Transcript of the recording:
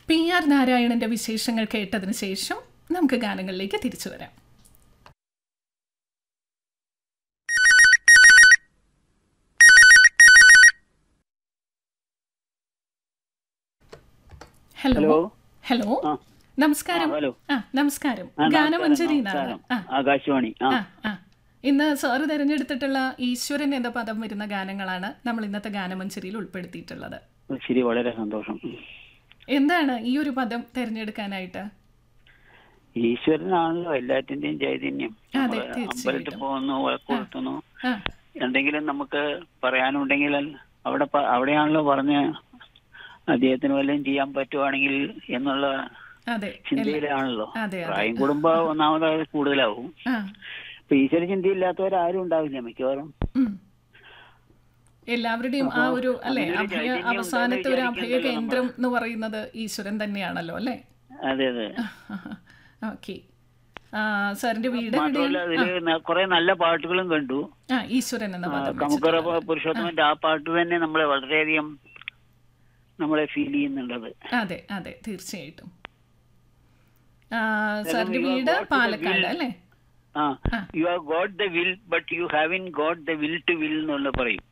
P R നാരായണന്റെ വിശേഷങ്ങൾ കേട്ടതിന് ശേഷം നമുക്ക് ഗാനങ്ങളിലേക്ക് തിരിച്ചു വരാം ഹലോ ഹലോ. ഹലോ ആ. നമസ്കാരം ആ, ഹലോ. ആ നമസ്കാരം ആ, നമസ്കാരം, ഗാനമഞ്ജരി എന്നാണ് നമസ്കാരം. ആ ആകാശവാണി ആ ആ ആ ഇന്ന് സാറ് തിരഞ്ഞെടുത്തിട്ടുള്ള ഈശ്വരൻ എന്ന പദം വരുന്ന ഗാനങ്ങളാണ് നമ്മൾ ഇന്നത്തെ ഗാനമഞ്ജരിയിൽ ഉൾപ്പെടുത്തിയിട്ടുള്ളത് ശരി വളരെ സന്തോഷം എന്താണ് ഈ ഒരു പദം തിരഞ്ഞെടുക്കാനായിട്ട് ഈശ്വരനാണല്ലോ എല്ലാറ്റിന്റെയും ചൈതന്യം അതെ, നമ്മള് തീർച്ചയായിട്ടും. അമ്പലത്തിൽ പോകുന്നു വിളക്കൊടുത്തുന്നു ആ എന്തെങ്കിലും നമുക്ക് പറയാനുണ്ടെങ്കിൽ അവിടെ പ- അവിടെയാണല്ലോ പറഞ്ഞ് അദ്ദേഹത്തിന് വല്ലതും ചെയ്യാൻ പറ്റുവാണെങ്കിൽ എന്നുള്ള അതെ ചിന്തയിലാണല്ലോ അതെ, അതെ. പ്രായം കൂടുമ്പോ ഒന്നാമത് കൂടുതലാവും ആ ഇപ്പൊ ഈശ്വര ചിന്തയില്ലാത്തവരാരും ഉണ്ടാവില്ല മിക്കവാറും ഉം. എല്ലാവരുടെയും ആ ഒരു അല്ലെ അങ്ങനെ ഒരു അഭയ ചൈതന്യം അവസാനത്തെ ഒരു ഉണ്ടെന്ന് അഭയ കേന്ദ്രം എന്ന് പറയുന്നത് ഈശ്വരൻ തന്നെയാണല്ലോ അല്ലെ അതെ അതെ ഓക്കെ സാറിന്റെ വീട് മാത്രമല്ല എവിടെയാണ് അതില് കുറെ നല്ല പാട്ടുകളും കണ്ടു ആ ഈശ്വരൻ എന്ന പദം കമുക്കറ വെച്ചിട്ടുള്ളത്. പുരുഷോത്തമന്റെ ആ പാട്ട് തന്നെ നമ്മളെ വളരെയധികം നമ്മളെ ഫീൽ ചെയ്യുന്നുണ്ടത് അതെ അതെ തീർച്ചയായിട്ടും ആ, സാറിന്റെ വീട് പാലക്കാട് അല്ലേ ആ ആ. You have got the will but you haven't got the will to will എന്നുള്ള പറയും